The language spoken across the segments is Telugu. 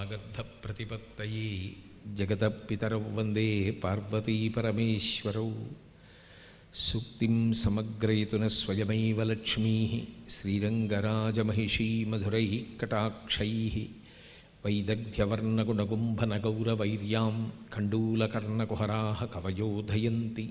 వాగర్ధప్రతిపత్తయే జగతపితరౌ వందే పార్వతీపరమేశ్వరౌ సూక్తిం సమగ్రయతున స్వయమైవ లక్ష్మీ శ్రీరంగరాజమహిషీ మధురై కటాక్షై వైదగ్ధ్యవర్ణగుణగుంభనగౌరవైర్యాం కండూలకర్ణకుహరా కవయోధయంతి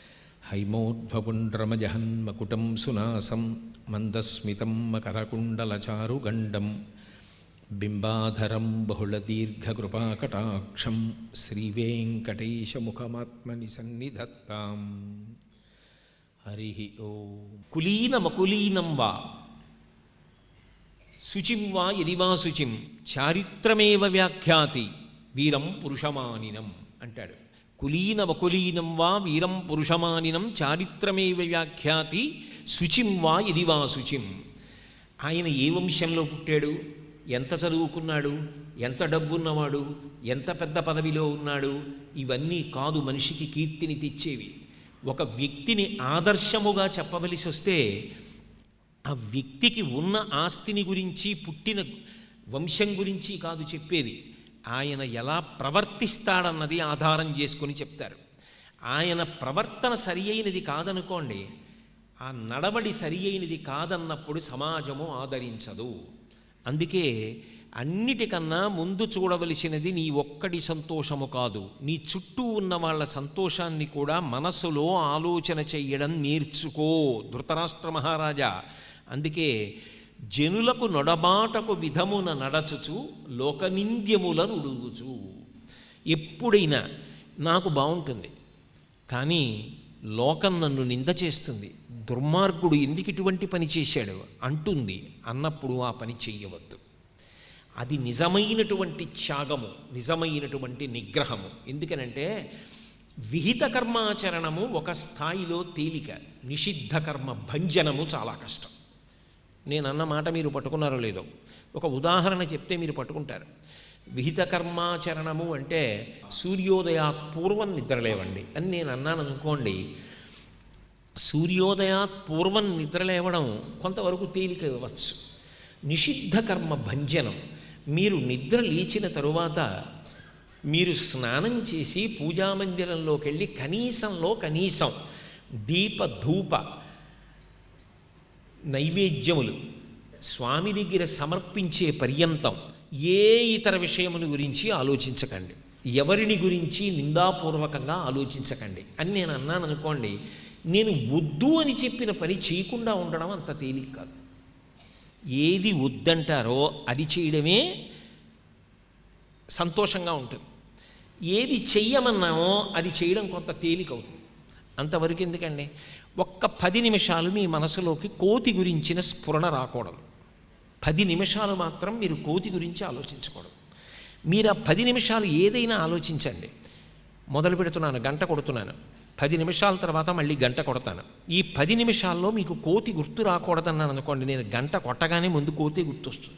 హైమోద్భపుండ్రమజహన్మకుటం సునాసం మందస్మితం మకరకుండలచారుగండం బింబాధరం బహుళదీర్ఘకృపాకటాక్షం శ్రీవేంకటేశముఖమాత్మని సన్నిధత్తాం హరి ఓం కులీనమకులీనం వా శుచిం వా యది వా శుచిం చారిత్రమేవ వ్యాఖ్యాతి వీరం పురుషమానినం అంటాడు కులీనమకులీనం వా వీరం పురుషమానినం చారిత్రమేవ వ్యాఖ్యాతి శుచిం వా యది వా శుచిం ఆయన ఏ వంశంలో పుట్టాడు ఎంత చదువుకున్నాడు ఎంత డబ్బున్నవాడు ఎంత పెద్ద పదవిలో ఉన్నాడు ఇవన్నీ కాదు మనిషికి కీర్తిని తెచ్చేవి ఒక వ్యక్తిని ఆదర్శముగా చెప్పవలసి వస్తే ఆ వ్యక్తికి ఉన్న ఆస్తిని గురించి పుట్టిన వంశం గురించి కాదు చెప్పేది ఆయన ఎలా ప్రవర్తిస్తాడన్నది ఆధారం చేసుకొని చెప్తారు ఆయన ప్రవర్తన సరి అయినది కాదనుకోండి ఆ నడవడి సరి అయినది కాదన్నప్పుడు సమాజము ఆదరించదు అందుకే అన్నిటికన్నా ముందు చూడవలసినది నీ ఒక్కడి సంతోషము కాదు నీ చుట్టూ ఉన్న వాళ్ళ సంతోషాన్ని కూడా మనసులో ఆలోచన చెయ్యడం నేర్చుకో ధృతరాష్ట్ర మహారాజా అందుకే జనులకు నొడబాటకు విధమున నడచుచు లోకనింద్యముల నుడుగుచు ఎప్పుడైనా నాకు బాగుంటుంది కానీ లోకం నన్ను నింద చేస్తుంది దుర్మార్గుడు ఎందుకు ఇటువంటి పని చేశాడు అంటుంది అన్నప్పుడు ఆ పని చెయ్యవద్దు అది నిజమైనటువంటి త్యాగము నిజమైనటువంటి నిగ్రహము ఎందుకనంటే విహిత కర్మాచరణము ఒక స్థాయిలో తేలిక నిషిద్ధ కర్మ భంజనము చాలా కష్టం నేను అన్న మాట మీరు పట్టుకున్నారో లేదో ఒక ఉదాహరణ చెప్తే మీరు పట్టుకుంటారు విహిత కర్మాచరణము అంటే సూర్యోదయాత్ పూర్వం నిద్రలేవండి అని నేను అన్నాను అనుకోండి సూర్యోదయాత్ పూర్వం నిద్రలేవడం కొంతవరకు తేలిక ఇవ్వచ్చు నిషిద్ధ కర్మ భంజనం మీరు నిద్ర లేచిన తరువాత మీరు స్నానం చేసి పూజామందిరంలోకి వెళ్ళి కనీసంలో కనీసం దీప ధూప నైవేద్యములు స్వామి దగ్గర సమర్పించే పర్యంతం ఏ ఇతర విషయముల గురించి ఆలోచించకండి ఎవరిని గురించి నిందాపూర్వకంగా ఆలోచించకండి అని నేను అన్నాను అనుకోండి నేను వద్దు అని చెప్పిన పని చేయకుండా ఉండడం అంత తేలిక కాదు ఏది వద్దంటారో అది చేయడమే సంతోషంగా ఉంటుంది ఏది చెయ్యమన్నామో అది చేయడం కొంత తేలిక అవుతుంది అంతవరకు ఎందుకండి ఒక్క పది నిమిషాలు మీ మనసులోకి కోతి గురించిన స్ఫురణ రాకూడదు పది నిమిషాలు మాత్రం మీరు కోతి గురించి ఆలోచించకూడదు మీరు ఆ పది నిమిషాలు ఏదైనా ఆలోచించండి మొదలు పెడుతున్నాను గంట కొడుతున్నాను పది నిమిషాల తర్వాత మళ్ళీ గంట కొడతాను ఈ పది నిమిషాల్లో మీకు కోతి గుర్తు రాకూడదన్నాను అనుకోండి నేను గంట కొట్టగానే ముందు కోతి గుర్తొస్తుంది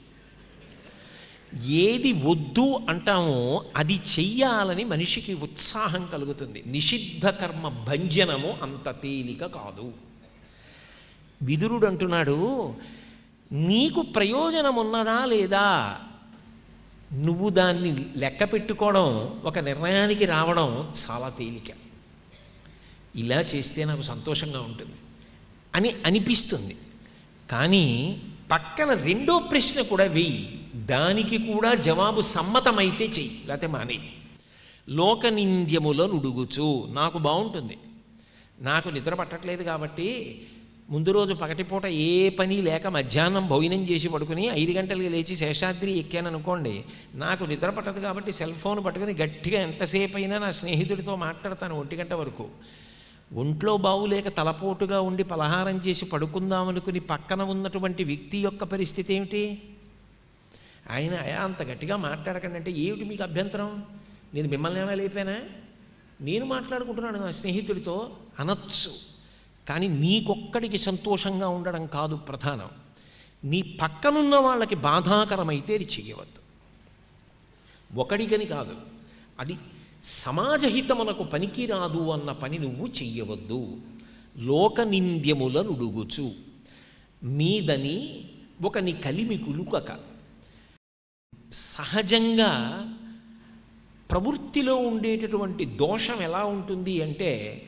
ఏది వద్దు అంటామో అది చెయ్యాలని మనిషికి ఉత్సాహం కలుగుతుంది నిషిద్ధ కర్మ భంజనము అంత తేలిక కాదు విదురుడు అంటున్నాడు నీకు ప్రయోజనం ఉన్నదా లేదా నువ్వు దాన్ని లెక్క పెట్టుకోవడం ఒక నిర్ణయానికి రావడం చాలా తేలిక ఇలా చేస్తే నాకు సంతోషంగా ఉంటుంది అని అనిపిస్తుంది కానీ పక్కన రెండో ప్రశ్న కూడా వెయ్యి దానికి కూడా జవాబు సమ్మతమైతే చెయ్యి లేకపోతే మానే లోకనింద్యములో నుడుగుచు నాకు బాగుంటుంది నాకు నిద్ర పట్టట్లేదు కాబట్టి ముందు రోజు పగటిపూట ఏ పని లేక మధ్యాహ్నం భోజనం చేసి పడుకుని ఐదు గంటలకి లేచి శేషాద్రి ఎక్కాను అనుకోండి నాకు నిద్ర పట్టదు కాబట్టి సెల్ ఫోన్ పట్టుకుని గట్టిగా ఎంతసేపు అయినా నా స్నేహితుడితో మాట్లాడతాను ఒంటి గంట వరకు ఒంట్లో బావులేక తలపోటుగా ఉండి పలహారం చేసి పడుకుందామనుకుని పక్కన ఉన్నటువంటి వ్యక్తి యొక్క పరిస్థితి ఏమిటి ఆయన "అయా, అంత గట్టిగా మాట్లాడకండి అంటే ఏమిటి మీకు అభ్యంతరం నేను మిమ్మల్ని ఏమైనా లేపానా నేను మాట్లాడుకుంటున్నాను నా స్నేహితుడితో అనొచ్చు కానీ నీకొక్కడికి సంతోషంగా ఉండడం కాదు ప్రధానం నీ పక్కనున్న వాళ్ళకి బాధాకరమైతే అది చెయ్యవద్దు ఒకడికని కాదు అది సమాజహితమునకు పనికిరాదు అన్న పని నువ్వు చెయ్యవద్దు లోకనింద్యముల నుడుగుచు మీదని ఒకని కలిమి కులుకక సహజంగా ప్రవృత్తిలో ఉండేటటువంటి దోషం ఎలా ఉంటుంది అంటే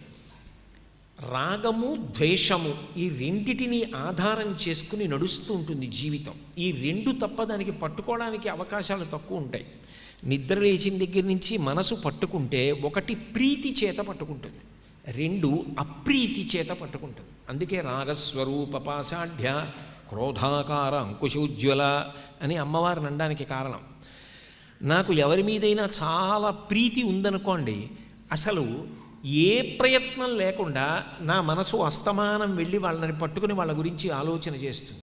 రాగము ద్వేషము ఈ రెండిటిని ఆధారం చేసుకుని నడుస్తూ ఉంటుంది జీవితం ఈ రెండు తప్ప దానికి పట్టుకోవడానికి అవకాశాలు తక్కువ ఉంటాయి నిద్ర లేచిన దగ్గర నుంచి మనసు పట్టుకుంటే ఒకటి ప్రీతి చేత పట్టుకుంటుంది రెండు అప్రీతి చేత పట్టుకుంటుంది అందుకే రాగస్వరూప పాసాఢ్య క్రోధాకార అంకుశోజ్వల అని అమ్మవారిని అనడానికి కారణం నాకు ఎవరి మీదైనా చాలా ప్రీతి ఉందనుకోండి అసలు ఏ ప్రయత్నం లేకుండా నా మనసు అస్తమానం వెళ్ళి వాళ్ళని పట్టుకుని వాళ్ళ గురించి ఆలోచన చేస్తుంది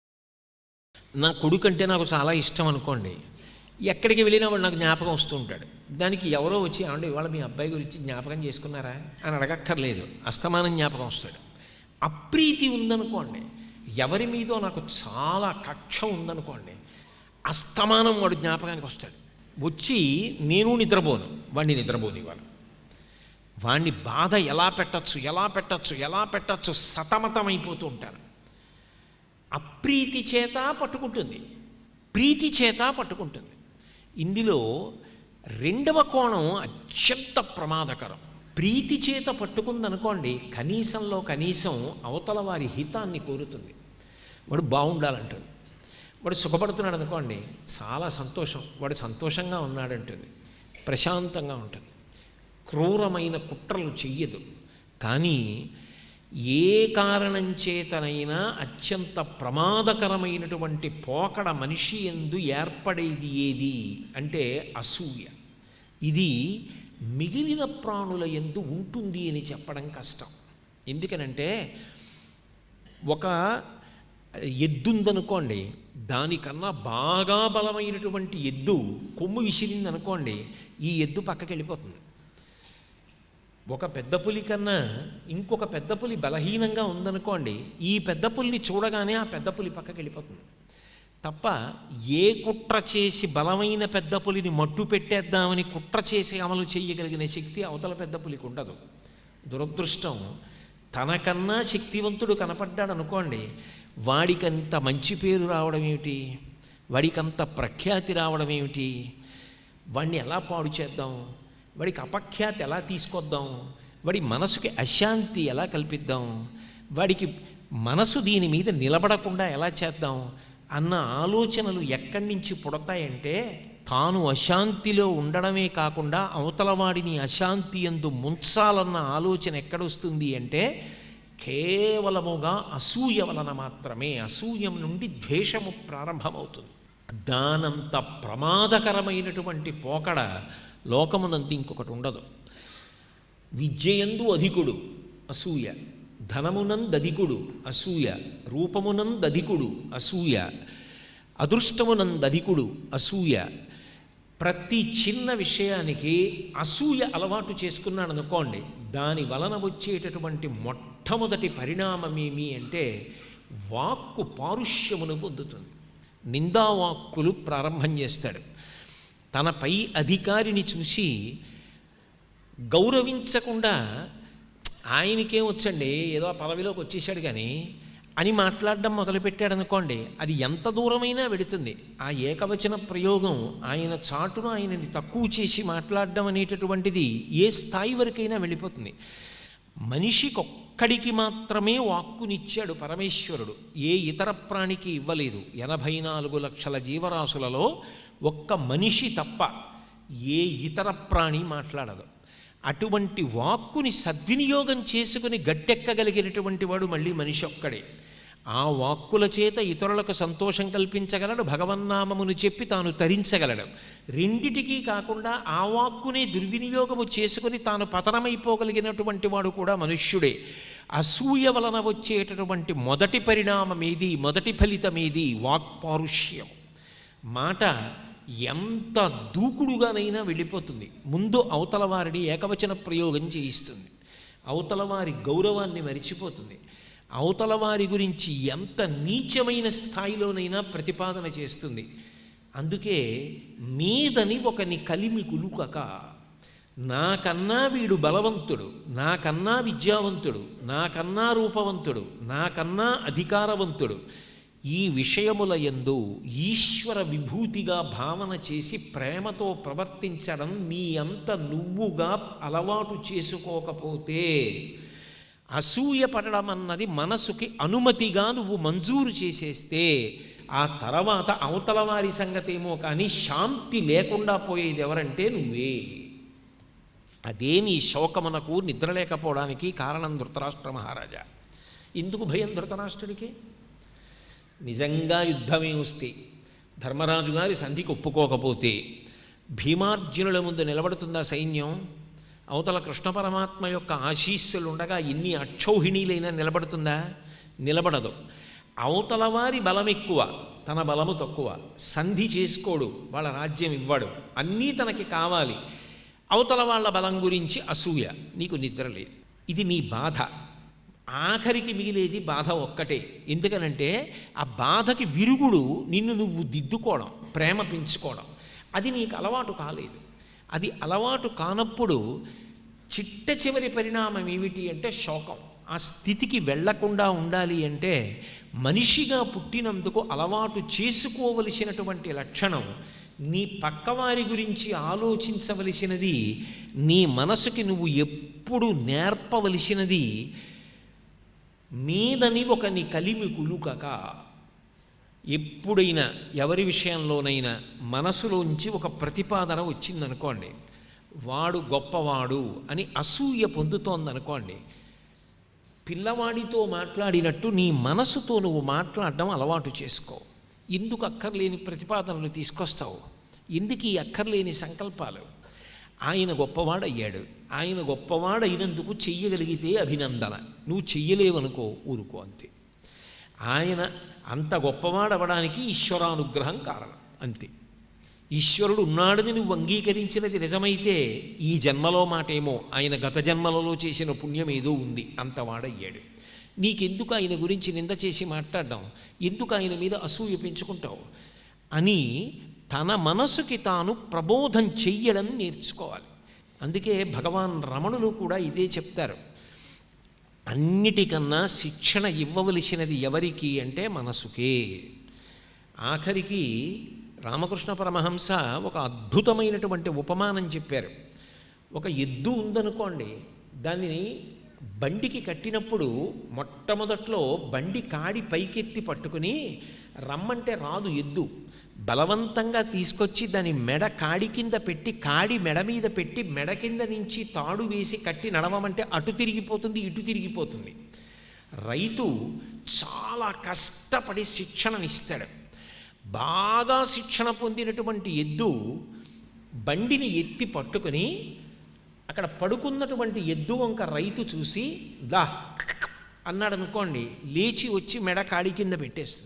నా కొడుకంటే నాకు చాలా ఇష్టం అనుకోండి ఎక్కడికి వెళ్ళినా వాడు నాకు జ్ఞాపకం వస్తూ ఉంటాడు దానికి ఎవరో వచ్చి ఏమండి ఇవాళ మీ అబ్బాయి గురించి జ్ఞాపకం చేసుకున్నారా అని అడగక్కర్లేదు అస్తమానం జ్ఞాపకం వస్తాడు అప్రీతి ఉందనుకోండి ఎవరి మీదో నాకు చాలా కక్ష ఉందనుకోండి అస్తమానం వాడు జ్ఞాపకానికి వస్తాడు వచ్చి నేను నిద్రపోను వాడిని నిద్రపోను ఇవాళ వాణ్ణి బాధ ఎలా పెట్టచ్చు ఎలా పెట్టచ్చు ఎలా పెట్టచ్చు సతమతమైపోతూ ఉంటాను అప్రీతి చేత పట్టుకుంటుంది ప్రీతి చేత పట్టుకుంటుంది ఇందులో రెండవ కోణం అత్యంత ప్రమాదకరం ప్రీతి చేత పట్టుకుందనుకోండి కనీసంలో కనీసం అవతల వారి హితాన్ని కోరుతుంది వాడు బాగుండాలంటుంది వాడు సుఖపడుతున్నాడు అనుకోండి చాలా సంతోషం వాడు సంతోషంగా ఉన్నాడంటుంది ప్రశాంతంగా ఉంటుంది క్రూరమైన కుట్రలు చెయ్యదు కానీ ఏ కారణం చేతనైనా అత్యంత ప్రమాదకరమైనటువంటి పోకడ మనిషి ఎందు ఏర్పడేది ఏది అంటే అసూయ ఇది మిగిలిన ప్రాణుల ఎందు ఉంటుంది అని చెప్పడం కష్టం ఎందుకనంటే ఒక ఎద్దుందనుకోండి దానికన్నా బాగా బలమైనటువంటి ఎద్దు కొమ్ము విసిరిందనుకోండి ఈ ఎద్దు పక్కకి వెళ్ళిపోతుంది ఒక పెద్ద పులి కన్నా ఇంకొక పెద్ద పులి బలహీనంగా ఉందనుకోండి ఈ పెద్ద పులిని చూడగానే ఆ పెద్ద పులి పక్కకి వెళ్ళిపోతుంది తప్ప ఏ కుట్ర చేసి బలమైన పెద్ద పులిని మట్టు పెట్టేద్దామని కుట్ర చేసి అమలు చేయగలిగిన శక్తి అవతల పెద్ద పులికి ఉండదు దురదృష్టం తనకన్నా శక్తివంతుడు కనపడ్డాడు అనుకోండి వాడికంత మంచి పేరు రావడం ఏమిటి వాడికంత ప్రఖ్యాతి రావడం ఏమిటి వాడిని ఎలా పాడు చేద్దాం వాడికి అపఖ్యాతి ఎలా తీసుకొద్దాం వాడి మనసుకి అశాంతి ఎలా కల్పిద్దాం వాడికి మనసు దీని మీద నిలబడకుండా ఎలా చేద్దాం అన్న ఆలోచనలు ఎక్కడి నుంచి పుడతాయంటే తాను అశాంతిలో ఉండడమే కాకుండా అవతల వాడిని అశాంతి ఎందు ముంచాలన్న ఆలోచన ఎక్కడొస్తుంది అంటే కేవలముగా అసూయ వలన మాత్రమే అసూయం నుండి ద్వేషము ప్రారంభమవుతుంది దానంత ప్రమాదకరమైనటువంటి పోకడ లోకమునందు ఇంకొకటి ఉండదు విద్యయందు అధికుడు అసూయ ధనమునందధికుడు అసూయ రూపమునందధికుడు అసూయ అదృష్టమునందధికుడు అసూయ ప్రతి చిన్న విషయానికి అసూయ అలవాటు చేసుకున్నాడు అనుకోండి దాని వలన వచ్చేటటువంటి మొట్టమొదటి పరిణామం ఏమి అంటే వాక్కు పారుష్యమును పొందుతుంది నిందావాక్కులు ప్రారంభం చేస్తాడు తన పై అధికారిని చూసి గౌరవించకుండా ఆయనకేం వచ్చండి ఏదో ఆ పదవిలోకి వచ్చేసాడు కానీ అని మాట్లాడడం మొదలుపెట్టాడు అనుకోండి అది ఎంత దూరమైనా వెళుతుంది ఆ ఏకవచన ప్రయోగం ఆయన చాటును ఆయనని తక్కువ చేసి మాట్లాడడం అనేటటువంటిది ఏ స్థాయి వరకైనా వెళ్ళిపోతుంది మనిషికొక్కడికి మాత్రమే వాక్కునిచ్చాడు పరమేశ్వరుడు ఏ ఇతర ప్రాణికి ఇవ్వలేదు ఎనభై నాలుగు లక్షల జీవరాశులలో ఒక్క మనిషి తప్ప ఏ ఇతర ప్రాణి మాట్లాడదు అటువంటి వాక్కుని సద్వినియోగం చేసుకుని గట్టెక్కగలిగినటువంటి వాడు మళ్ళీ మనిషి ఒక్కడే ఆ వాక్కుల చేత ఇతరులకు సంతోషం కల్పించగలడు భగవన్నామమును చెప్పి తాను తరించగలడు రెండిటికీ కాకుండా ఆ వాక్కునే దుర్వినియోగము చేసుకుని తాను పతనమైపోగలిగినటువంటి వాడు కూడా మనుష్యుడే అసూయ వలన వచ్చేటటువంటి మొదటి పరిణామం ఏది మొదటి ఫలితం ఏది వాక్పారుష్యం మాట ఎంత దూకుడుగానైనా వెళ్ళిపోతుంది ముందు అవతల వారిని ఏకవచన ప్రయోగం చేయిస్తుంది అవతల వారి గౌరవాన్ని మరిచిపోతుంది అవతల వారి గురించి ఎంత నీచమైన స్థాయిలోనైనా ప్రతిపాదన చేస్తుంది అందుకే మీదని ఒకని కలిమి కులుకక నాకన్నా వీడు బలవంతుడు నాకన్నా విద్యావంతుడు నాకన్నా రూపవంతుడు నాకన్నా అధికారవంతుడు ఈ విషయముల యందు ఈశ్వర విభూతిగా భావన చేసి ప్రేమతో ప్రవర్తించడం నీ అంత నువ్వుగా అలవాటు చేసుకోకపోతే అసూయ పడడం అన్నది మనసుకి అనుమతిగా నువ్వు మంజూరు చేసేస్తే ఆ తర్వాత అవతల వారి సంగతేమో కానీ శాంతి లేకుండా పోయేది ఎవరంటే నువ్వే అదే నీ శోకమునకు నిద్ర లేకపోవడానికి కారణం ధృతరాష్ట్ర మహారాజా ఎందుకు భయం ధృతరాష్ట్రుడికి నిజంగా యుద్ధమే వస్తే ధర్మరాజు గారి సంధికి ఒప్పుకోకపోతే భీమార్జునుల ముందు నిలబడుతుందా సైన్యం అవతల కృష్ణ పరమాత్మ యొక్క ఆశీస్సులు ఉండగా ఎన్ని అక్షౌహిణీలైనా నిలబడుతుందా నిలబడదు అవతల వారి బలం ఎక్కువ తన బలము తక్కువ సంధి చేసుకోడు వాళ్ళ రాజ్యం ఇవ్వడు అన్నీ తనకి కావాలి అవతల వాళ్ళ బలం గురించి అసూయ నీకు నిద్ర లేదు ఇది నీ బాధ ఆఖరికి మిగిలేది బాధ ఒక్కటే ఎందుకనంటే ఆ బాధకి విరుగుడు నిన్ను నువ్వు దిద్దుకోవడం ప్రేమ పెంచుకోవడం అది నీకు అలవాటు కాలేదు అది అలవాటు కానప్పుడు చిట్ట చివరి పరిణామం ఏమిటి అంటే శోకం ఆ స్థితికి వెళ్లకుండా ఉండాలి అంటే మనిషిగా పుట్టినందుకు అలవాటు చేసుకోవలసినటువంటి లక్షణం నీ పక్కవారి గురించి ఆలోచించవలసినది నీ మనసుకి నువ్వు ఎప్పుడు నేర్పవలసినది మీదని ఒక నీ కలిమి కులుకక ఎప్పుడైనా ఎవరి విషయంలోనైనా మనసులోంచి ఒక ప్రతిపాదన వచ్చిందనుకోండి వాడు గొప్పవాడు అని అసూయ పొందుతోందనుకోండి పిల్లవాడితో మాట్లాడినట్టు నీ మనసుతో నువ్వు మాట్లాడడం అలవాటు చేసుకో ఎందుకు అక్కర్లేని ప్రతిపాదనలు తీసుకొస్తావు ఎందుకు ఈ అక్కర్లేని సంకల్పాలు ఆయన గొప్పవాడయ్యాడు ఆయన గొప్పవాడైనందుకు చెయ్యగలిగితే అభినందన నువ్వు చెయ్యలేవనుకో ఊరుకో అంతే ఆయన అంత గొప్పవాడవడానికి ఈశ్వరానుగ్రహం కారణం అంతే ఈశ్వరుడు ఉన్నాడని నువ్వు అంగీకరించినది నిజమైతే ఈ జన్మలో మాటేమో ఆయన గత జన్మలలో చేసిన పుణ్యం ఏదో ఉంది అంతవాడయ్యాడు నీకెందుకు ఆయన గురించి నింద చేసి మాట్లాడడం ఎందుకు ఆయన మీద అసూయ పెంచుకుంటావు అని తన మనసుకి తాను ప్రబోధం చెయ్యడం నేర్చుకోవాలి అందుకే భగవాన్ రమణులు కూడా ఇదే చెప్తారు అన్నిటికన్నా శిక్షణ ఇవ్వవలసినది ఎవరికి అంటే మనసుకే ఆఖరికి రామకృష్ణ పరమహంస ఒక అద్భుతమైనటువంటి ఉపమానం చెప్పారు ఒక ఎద్దు ఉందనుకోండి దానిని బండికి కట్టినప్పుడు మొట్టమొదట్లో బండి కాడి పైకెత్తి పట్టుకుని రమ్మంటే రాదు ఎద్దు బలవంతంగా తీసుకొచ్చి దాని మెడ కాడి కింద పెట్టి కాడి మెడ మీద పెట్టి మెడ కింద నుంచి తాడు వేసి కట్టి నడవమంటే అటు తిరిగిపోతుంది ఇటు తిరిగిపోతుంది రైతు చాలా కష్టపడి శిక్షణనిస్తాడు బాగా శిక్షణ పొందినటువంటి ఎద్దు బండిని ఎత్తి పట్టుకొని అక్కడ పడుకున్నటువంటి ఎద్దు వంక రైతు చూసి దా అన్నాడు అనుకోండి లేచి వచ్చి మెడ కాడి కింద పెట్టేస్తుంది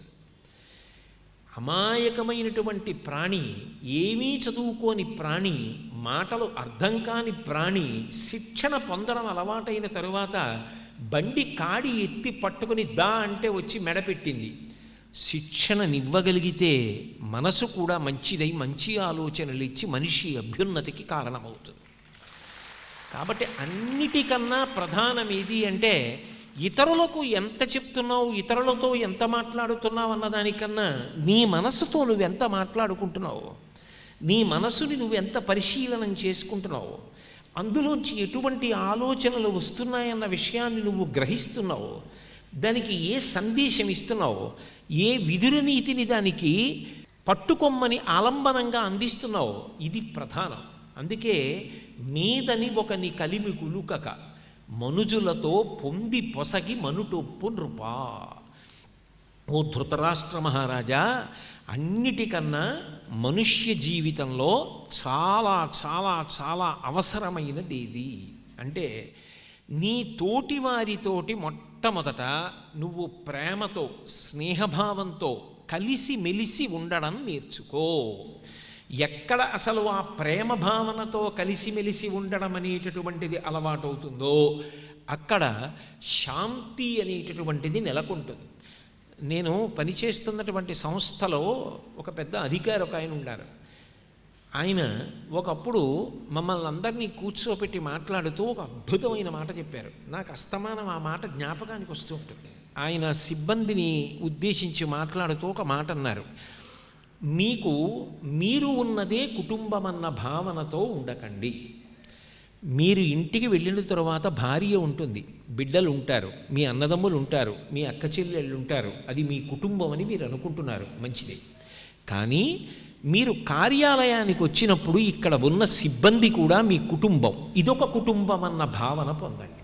అమాయకమైనటువంటి ప్రాణి ఏమీ చదువుకోని ప్రాణి మాటలు అర్థం కాని ప్రాణి శిక్షణ పొందడం అలవాటైన తరువాత బండి కాడి ఎత్తి పట్టుకుని దా అంటే వచ్చి మెడపెట్టింది శిక్షణనివ్వగలిగితే మనసు కూడా మంచిదై మంచి ఆలోచనలు ఇచ్చి మనిషి అభ్యున్నతికి కారణమవుతుంది కాబట్టి అన్నిటికన్నా ప్రధానం ఏది అంటే ఇతరులకు ఎంత చెప్తున్నావు ఇతరులతో ఎంత మాట్లాడుతున్నావు అన్నదానికన్నా నీ మనసుతో నువ్వు ఎంత మాట్లాడుకుంటున్నావు నీ మనసుని నువ్వు ఎంత పరిశీలనం చేసుకుంటున్నావు అందులోంచి ఎటువంటి ఆలోచనలు వస్తున్నాయన్న విషయాన్ని నువ్వు గ్రహిస్తున్నావు దానికి ఏ సందేశం ఇస్తున్నావు ఏ విదుర నీతిని దానికి పట్టుకొమ్మని ఆలంబనంగా అందిస్తున్నావు ఇది ప్రధానం అందుకే మీదని ఒక నీ కలిమి కులుకక మనుజులతో పొంది పొసగి మనుటొప్పు నృపా ఓ ధృతరాష్ట్ర మహారాజా అన్నిటికన్నా మనుష్య జీవితంలో చాలా చాలా చాలా అవసరమైనది ఇది అంటే నీ తోటి వారితోటి మొట్టమొదట నువ్వు ప్రేమతో స్నేహభావంతో కలిసి మెలిసి ఉండడం నేర్చుకో ఎక్కడ అసలు ఆ ప్రేమ భావనతో కలిసిమెలిసి ఉండడం అనేటటువంటిది అలవాటవుతుందో అక్కడ శాంతి అనేటటువంటిది నెలకొంటుంది నేను పనిచేస్తున్నటువంటి సంస్థలో ఒక పెద్ద అధికారి ఒక ఆయన ఉన్నారు ఆయన ఒకప్పుడు మమ్మల్ని అందరినీ కూర్చోపెట్టి మాట్లాడుతూ ఒక అద్భుతమైన మాట చెప్పారు నాకు అస్తమానం ఆ మాట జ్ఞాపకానికి వస్తూ ఉంటుంది ఆయన సిబ్బందిని ఉద్దేశించి మాట్లాడుతూ ఒక మాట అన్నారు మీకు మీరు ఉన్నదే కుటుంబం అన్న భావనతో ఉండకండి మీరు ఇంటికి వెళ్ళిన తర్వాత భార్య ఉంటుంది బిడ్డలు ఉంటారు మీ అన్నదమ్ములు ఉంటారు మీ అక్క చెల్లెళ్ళు ఉంటారు అది మీ కుటుంబం అని మీరు అనుకుంటున్నారు మంచిదే కానీ మీరు కార్యాలయానికి వచ్చినప్పుడు ఇక్కడ ఉన్న సిబ్బంది కూడా మీ కుటుంబం ఇదొక కుటుంబం అన్న భావన పొందండి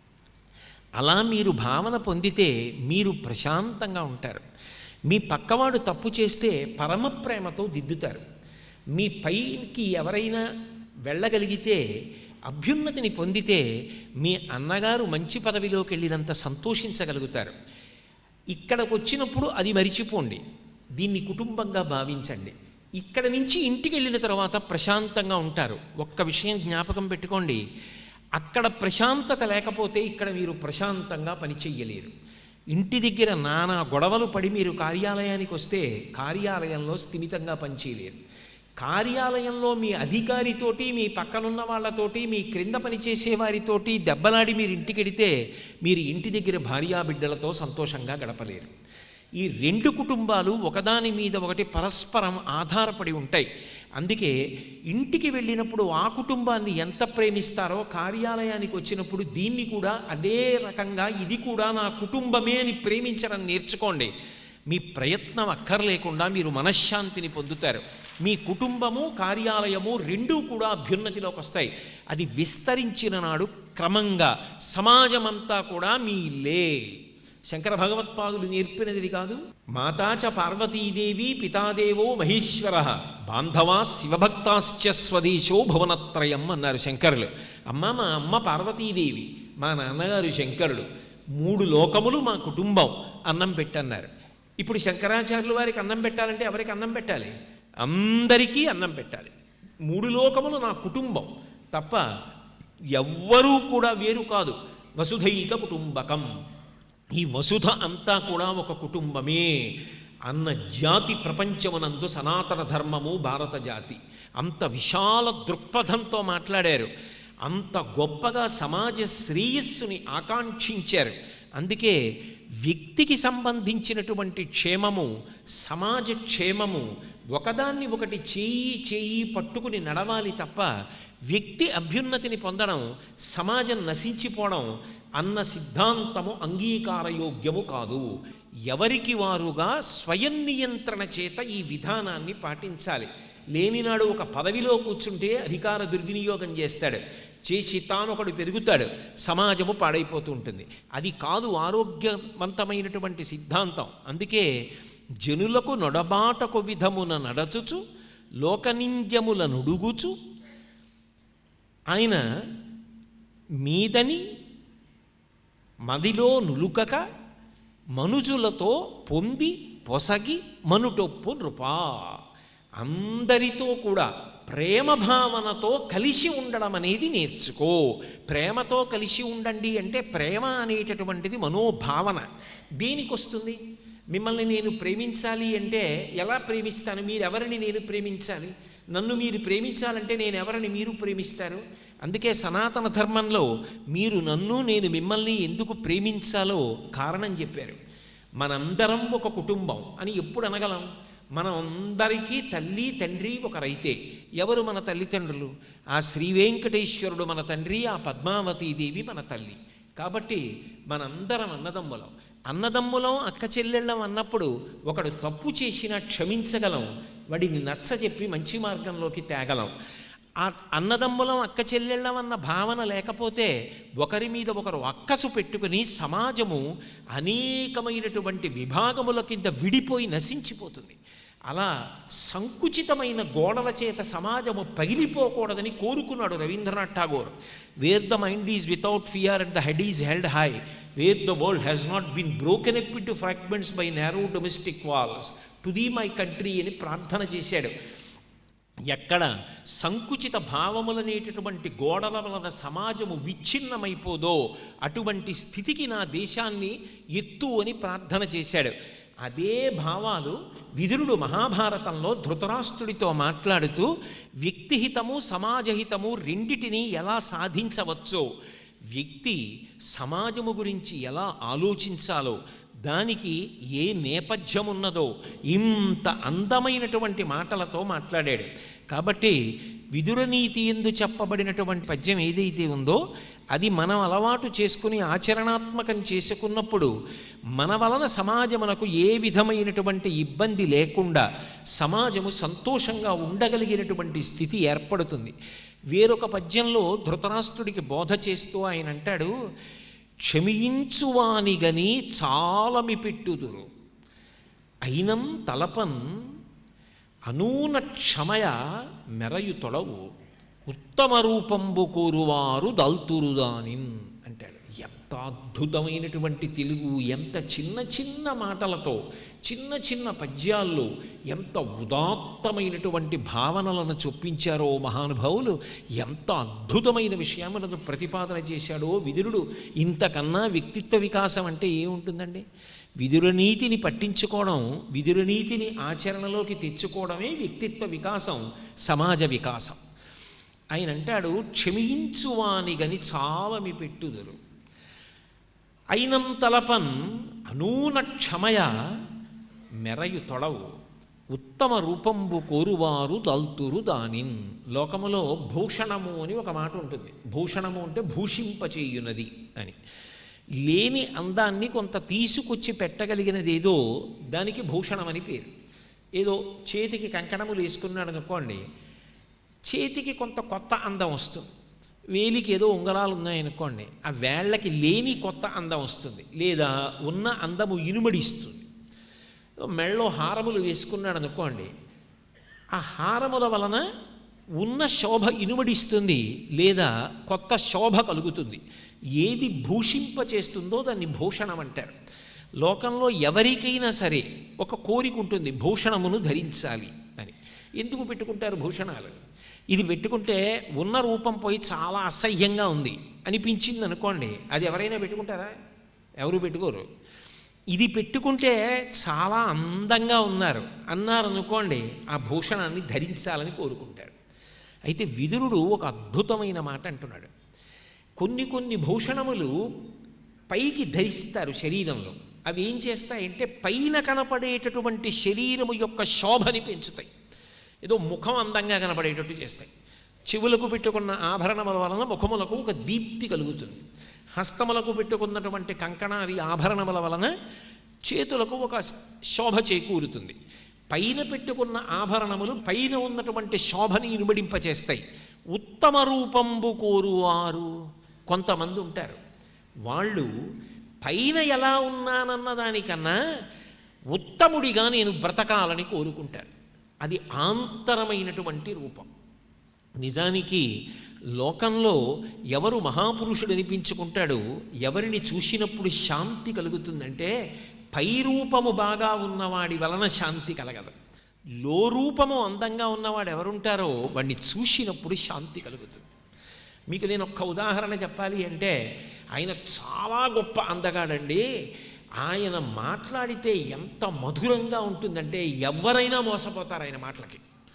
అలా మీరు భావన పొందితే మీరు ప్రశాంతంగా ఉంటారు మీ పక్కవాడు తప్పు చేస్తే పరమ ప్రేమతో దిద్దుతారు మీ పైకి ఎవరైనా వెళ్ళగలిగితే అభ్యున్నతిని పొందితే మీ అన్నగారు మంచి పదవిలోకి వెళ్ళినంత సంతోషించగలుగుతారు ఇక్కడికి వచ్చినప్పుడు అది మరిచిపోండి దీన్ని కుటుంబంగా భావించండి ఇక్కడ నుంచి ఇంటికి వెళ్ళిన తర్వాత ప్రశాంతంగా ఉంటారు ఒక్క విషయం జ్ఞాపకం పెట్టుకోండి అక్కడ ప్రశాంతత లేకపోతే ఇక్కడ మీరు ప్రశాంతంగా పని చెయ్యలేరు ఇంటి దగ్గర నానా గొడవలు పడి మీరు కార్యాలయానికి వస్తే కార్యాలయంలో స్థిమితంగా పనిచేయలేరు కార్యాలయంలో మీ అధికారితోటి మీ పక్కనున్న వాళ్ళతోటి మీ క్రింద పనిచేసే వారితోటి దెబ్బలాడి మీరు ఇంటికి వెడితే మీరు ఇంటి దగ్గర భార్యాబిడ్డలతో సంతోషంగా గడపలేరు ఈ రెండు కుటుంబాలు ఒకదాని మీద ఒకటి పరస్పరం ఆధారపడి ఉంటాయి అందుకే ఇంటికి వెళ్ళినప్పుడు ఆ కుటుంబాన్ని ఎంత ప్రేమిస్తారో కార్యాలయానికి వచ్చినప్పుడు దీన్ని కూడా అదే రకంగా ఇది కూడా నా కుటుంబమే అని ప్రేమించడం నేర్చుకోండి మీ ప్రయత్నం అక్కర్లేకుండా మీరు మనశ్శాంతిని పొందుతారు మీ కుటుంబము కార్యాలయము రెండూ కూడా అభ్యున్నతిలోకి వస్తాయి అది విస్తరించిన నాడు క్రమంగా సమాజమంతా కూడా మీ ఇల్లే శంకర భగవత్పాదులు నేర్పినది కాదు మాతాచ పార్వతీదేవి పితాదేవో మహేశ్వర బాంధవా శివభక్తాశ్చ స్వదేశో భువనత్రయం అన్నారు శంకరులు అమ్మ మా అమ్మ పార్వతీదేవి మా నాన్నగారు శంకరుడు మూడు లోకములు మా కుటుంబం అన్నం పెట్టన్నారు ఇప్పుడు శంకరాచార్యుల వారికి అన్నం పెట్టాలంటే ఎవరికి అన్నం పెట్టాలి అందరికీ అన్నం పెట్టాలి మూడు లోకములు నా కుటుంబం తప్ప ఎవ్వరూ కూడా వేరు కాదు వసుధైక కుటుంబకం ఈ వసుధ అంతా కూడా ఒక కుటుంబమే అన్న జాతి ప్రపంచమునందు సనాతన ధర్మము భారత జాతి అంత విశాల దృక్పథంతో మాట్లాడారు అంత గొప్పగా సమాజ శ్రేయస్సుని ఆకాంక్షించారు అందుకే వ్యక్తికి సంబంధించినటువంటి క్షేమము సమాజ క్షేమము ఒకదాన్ని ఒకటి చేయి చేయి పట్టుకుని నడవాలి తప్ప వ్యక్తి అభ్యున్నతిని పొందడం సమాజం నశించిపోవడం అన్న సిద్ధాంతము అంగీకారయోగ్యము కాదు ఎవరికి వారుగా స్వయం నియంత్రణ చేత ఈ విధానాన్ని పాటించాలి లేనినాడు ఒక పదవిలో కూర్చుంటే అధికార దుర్వినియోగం చేస్తాడు చేసి తాను ఒకడు పెరుగుతాడు సమాజము పాడైపోతూ ఉంటుంది అది కాదు ఆరోగ్యవంతమైనటువంటి సిద్ధాంతం అందుకే జనులకు నొడబాటకు విధమున నడచుచు లోకనింద్యముల నుడుగుచు ఆయన మీదని మదిలో నులుకక మనుజులతో పొంది పొసగి మనుటొప్పు నృపా అందరితో కూడా ప్రేమ భావనతో కలిసి ఉండడం అనేది నేర్చుకో ప్రేమతో కలిసి ఉండండి అంటే ప్రేమ అనేటటువంటిది మనోభావన దేనికి వస్తుంది మిమ్మల్ని నేను ప్రేమించాలి అంటే ఎలా ప్రేమిస్తాను మీరెవరిని నేను ప్రేమించాలి నన్ను మీరు ప్రేమించాలంటే నేను ఎవరిని మీరు ప్రేమిస్తారు అందుకే సనాతన ధర్మంలో మీరు నన్ను నేను మిమ్మల్ని ఎందుకు ప్రేమించాలో కారణం చెప్పారు మనందరం ఒక కుటుంబం అని ఎప్పుడు అనగలం మనం అందరికీ తల్లి తండ్రి ఒకరైతే ఎవరు మన తల్లిదండ్రులు ఆ శ్రీ వెంకటేశ్వరుడు మన తండ్రి ఆ పద్మావతీదేవి మన తల్లి కాబట్టి మనందరం అన్నదమ్ములం అన్నదమ్ములం అక్క చెల్లెళ్ళం అన్నప్పుడు ఒకడు తప్పు చేసినా క్షమించగలం వాడిని నచ్చజెప్పి మంచి మార్గంలోకి తేగలం ఆ అన్నదమ్ములం అక్క చెల్లెళ్ళం అన్న భావన లేకపోతే ఒకరి మీద ఒకరు అక్కసు పెట్టుకుని సమాజము అనేకమైనటువంటి విభాగముల కింద విడిపోయి నశించిపోతుంది అలా సంకుచితమైన గోడల చేత సమాజము పగిలిపోకూడదని కోరుకున్నాడు Rabindranath Tagore where the mind is without fear and the head is held high where the world has not been broken up to fragments by narrow domestic walls to thee my country అని ప్రార్థన చేశాడు ఎక్కడ సంకుచిత భావములనేటటువంటి గోడల వలన సమాజము విచ్ఛిన్నమైపోదో అటువంటి స్థితికి నా దేశాన్ని ఎత్తు అని ప్రార్థన చేశాడు అదే భావాలు విదురుడు మహాభారతంలో ధృతరాష్ట్రుడితో మాట్లాడుతూ వ్యక్తిహితము సమాజహితము రెండిటిని ఎలా సాధించవచ్చో వ్యక్తి సమాజము గురించి ఎలా ఆలోచించాలో దానికి ఏ నేపథ్యం ఉన్నదో ఇంత అందమైనటువంటి మాటలతో మాట్లాడాడు కాబట్టి విదురనీతి ఎందు చెప్పబడినటువంటి పద్యం ఏదైతే ఉందో అది మనం అలవాటు చేసుకుని ఆచరణాత్మకం చేసుకున్నప్పుడు మన వలన సమాజమునకు ఏ విధమైనటువంటి ఇబ్బంది లేకుండా సమాజము సంతోషంగా ఉండగలిగినటువంటి స్థితి ఏర్పడుతుంది వేరొక పద్యంలో ధృతరాష్ట్రుడికి బోధ చేస్తూ ఆయన అంటాడు క్షమించువానిగని చాలమి పెట్టుదురు అయినం తలపన్ అనూన క్షమయ మెరయు తొడవు ఉత్తమ రూపంబు కోరువారు దల్తురుదానిన్ అంటాడు ఎంత అద్భుతమైనటువంటి తెలుగు ఎంత చిన్న చిన్న మాటలతో చిన్న చిన్న పద్యాల్లో ఎంత ఉదాత్తమైనటువంటి భావనలను చొప్పించారో మహానుభావులు ఎంత అద్భుతమైన విషయములను ప్రతిపాదన చేశాడో విదురుడు ఇంతకన్నా వ్యక్తిత్వ వికాసం అంటే ఏముంటుందండి విదురనీతిని పట్టించుకోవడం విదురనీతిని ఆచరణలోకి తెచ్చుకోవడమే వ్యక్తిత్వ వికాసం సమాజ వికాసం ఆయన అంటాడు క్షమించువాని గని చాలమి పెట్టుదురు అయినంతలపన్ అనూన క్షమయ మెరయు తొడవు ఉత్తమ రూపంబు కోరువారు దల్తురు దానిన్ లోకములో భూషణము అని ఒక మాట ఉంటుంది భూషణము అంటే భూషింపచేయునది అని లేని అందాన్ని కొంత తీసుకొచ్చి పెట్టగలిగినది ఏదో దానికి భూషణం అని పేరు ఏదో చేతికి కంకణములు వేసుకున్నాడు అనుకోండి చేతికి కొంత కొత్త అందం వస్తుంది వేలికి ఏదో ఉంగరాలు ఉన్నాయనుకోండి ఆ వేళ్ళకి లేని కొత్త అందం వస్తుంది లేదా ఉన్న అందము ఇనుమడిస్తుంది మెళ్ళో హారములు వేసుకున్నాడు అనుకోండి ఆ హారముల వలన ఉన్న శోభ ఇనుమడిస్తుంది లేదా కొత్త శోభ కలుగుతుంది ఏది భూషింప చేస్తుందో దాన్ని భూషణం అంటారు లోకంలో ఎవరికైనా సరే ఒక కోరిక ఉంటుంది భూషణమును ధరించాలి అని ఎందుకు పెట్టుకుంటారు భూషణాలు ఇది పెట్టుకుంటే ఉన్న రూపం పోయి చాలా అసహ్యంగా ఉంది అనిపించింది అనుకోండి అది ఎవరైనా పెట్టుకుంటారా ఎవరు పెట్టుకోరు ఇది పెట్టుకుంటే చాలా అందంగా ఉన్నారు అన్నారు అనుకోండి ఆ భూషణాన్ని ధరించాలని కోరుకుంటారు అయితే విదురుడు ఒక అద్భుతమైన మాట అంటున్నాడు కొన్ని కొన్ని భూషణములు పైకి ధరిస్తారు శరీరంలో అవి ఏం చేస్తాయంటే పైన కనపడేటటువంటి శరీరము యొక్క శోభని పెంచుతాయి ఏదో ముఖం అందంగా కనపడేటట్టు చేస్తాయి చెవులకు పెట్టుకున్న ఆభరణముల వలన ముఖములకు ఒక దీప్తి కలుగుతుంది హస్తములకు పెట్టుకున్నటువంటి కంకణాది ఆభరణముల వలన చేతులకు ఒక శోభ చేకూరుతుంది పైన పెట్టుకున్న ఆభరణములు పైన ఉన్నటువంటి శోభని ఇనుమడింపచేస్తాయి ఉత్తమ రూపంబు కోరువారు కొంతమంది ఉంటారు వాళ్ళు పైన ఎలా ఉన్నానన్న దానికన్నా ఉత్తముడిగా నేను బ్రతకాలని కోరుకుంటారు అది ఆంతరమైనటువంటి రూపం నిజానికి లోకంలో ఎవరు మహాపురుషుడు అనిపించుకుంటాడు ఎవరిని చూసినప్పుడు శాంతి కలుగుతుందంటే పై రూపము బాగా ఉన్నవాడి వలన శాంతి కలగదు లో రూపము అందంగా ఉన్నవాడు ఎవరుంటారో వాడిని చూసినప్పుడు శాంతి కలుగుతుంది మీకు నేను ఒక్క ఉదాహరణ చెప్పాలి అంటే ఆయన చాలా గొప్ప అందగాడండి ఆయన మాట్లాడితే ఎంత మధురంగా ఉంటుందంటే ఎవరైనా మోసపోతారు ఆయన మాటలకి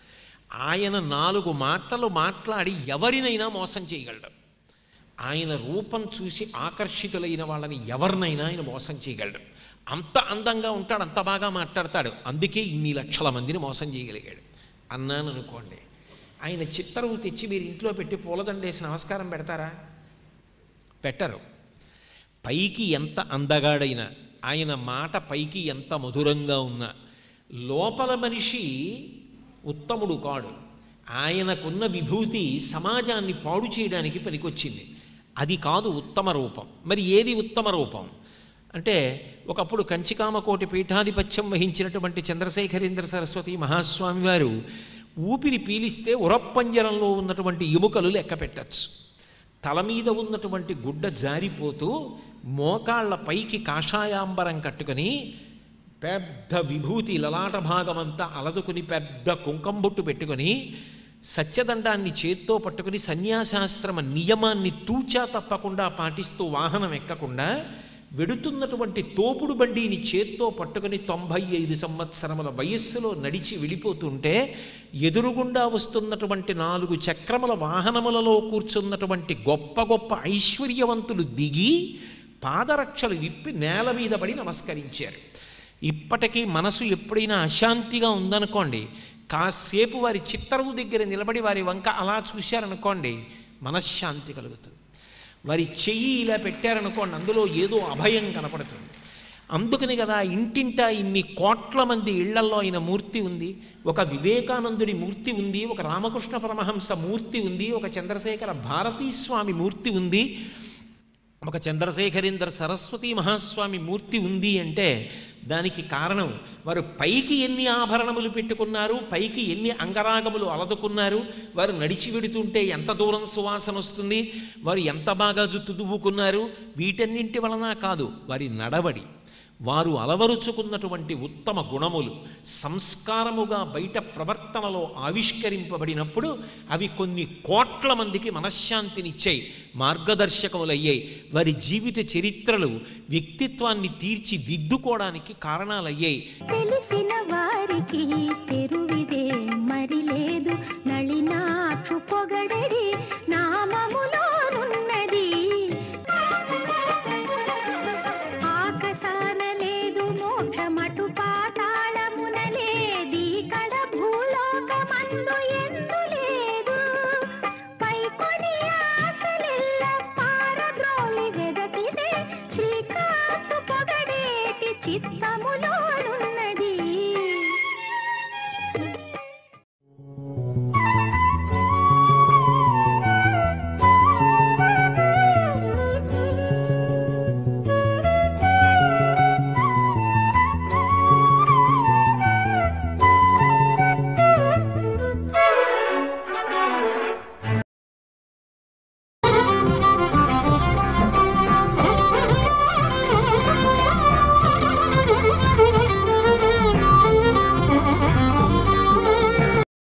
ఆయన నాలుగు మాటలు మాట్లాడి ఎవరినైనా మోసం చేయగలడు ఆయన రూపం చూసి ఆకర్షితులైన వాళ్ళని ఎవరినైనా ఆయన మోసం చేయగలడు అంత అందంగా ఉంటాడు అంత బాగా మాట్లాడతాడు అందుకే ఇన్ని లక్షల మందిని మోసం చేయగలిగాడు అన్నాను అనుకోండి ఆయన చిత్తరువు తెచ్చి మీరు ఇంట్లో పెట్టి పూలదండేసి నమస్కారం పెడతారా పెట్టరు పైకి ఎంత అందగాడైనా ఆయన మాట పైకి ఎంత మధురంగా ఉన్నా లోపల మనిషి ఉత్తముడు కాడు ఆయనకున్న విభూతి సమాజాన్ని పాడు చేయడానికి పనికొచ్చింది అది కాదు ఉత్తమ రూపం మరి ఏది ఉత్తమ రూపం అంటే ఒకప్పుడు కంచికామకోటి పీఠాధిపత్యం వహించినటువంటి చంద్రశేఖరేంద్ర సరస్వతి మహాస్వామి వారు ఊపిరి పీలిస్తే ఉరప్పంజరంలో ఉన్నటువంటి ఎముకలు లెక్క పెట్టచ్చు తల మీద ఉన్నటువంటి గుడ్డ జారిపోతూ మోకాళ్ళ పైకి కాషాయాంబరం కట్టుకొని పెద్ద విభూతి లలాట భాగమంతా అలదుకుని పెద్ద కుంకంబొట్టు పెట్టుకొని సత్యదండాన్ని చేత్తో పట్టుకుని సన్యాసాశ్రమ నియమాన్ని తూచా తప్పకుండా పాటిస్తూ వాహనం ఎక్కకుండా వెడుతున్నటువంటి తోపుడు బండిని చేత్తో పట్టుకుని తొంభై ఐదు సంవత్సరముల వయస్సులో నడిచి వెళ్ళిపోతుంటే ఎదురుగుండా వస్తున్నటువంటి నాలుగు చక్రముల వాహనములలో కూర్చున్నటువంటి గొప్ప గొప్ప ఐశ్వర్యవంతులు దిగి పాదరక్షలు విప్పి నేల మీద పడి నమస్కరించారు ఇప్పటికీ మనసు ఎప్పుడైనా అశాంతిగా ఉందనుకోండి కాసేపు వారి చిత్తరువు దగ్గర నిలబడి వారి వంక అలా చూశారనుకోండి మనశ్శాంతి కలుగుతుంది వారి చెయ్యి ఇలా పెట్టారనుకోండి అందులో ఏదో అభయం కనపడుతుంది అందుకని కదా ఇంటింటా ఇన్ని కోట్ల మంది ఇళ్లల్లో ఆయన మూర్తి ఉంది ఒక వివేకానందుడి మూర్తి ఉంది ఒక రామకృష్ణ పరమహంస మూర్తి ఉంది ఒక చంద్రశేఖర భారతీ స్వామి మూర్తి ఉంది ఒక చంద్రశేఖరేంద్ర సరస్వతి మహాస్వామి మూర్తి ఉంది అంటే దానికి కారణం వారు పైకి ఎన్ని ఆభరణములు పెట్టుకున్నారు పైకి ఎన్ని అంగరాగములు అలదుకున్నారు వారు నడిచి వెడుతుంటే ఎంత దూరం సువాసన వస్తుంది వారు ఎంత బాగా జుట్టు దువ్వుకున్నారు వీటన్నింటి వలన కాదు వారి నడవడి వారు అలవరుచుకున్నటువంటి ఉత్తమ గుణములు సంస్కారముగా బయట ప్రవర్తనలో ఆవిష్కరింపబడినప్పుడు అవి కొన్ని కోట్ల మందికి మనశ్శాంతినిచ్చాయి మార్గదర్శకములయ్యాయి వారి జీవిత చరిత్రలు వ్యక్తిత్వాన్ని తీర్చిదిద్దుకోవడానికి కారణాలయ్యాయి తెలిసిన వారికి తెరువిదే మరి లేదు నళినాక్షు పొగడరి నామములోనున్నది ఆకాశాన లేదు మోక్షమటు పాతాళమున లేది కడ భూలోకమందు ఎందు లేదు పైకొని ఆశలెల్ల పారద్రోలి వెదకితే శ్రీకాంతు పొగడేటి చిత్త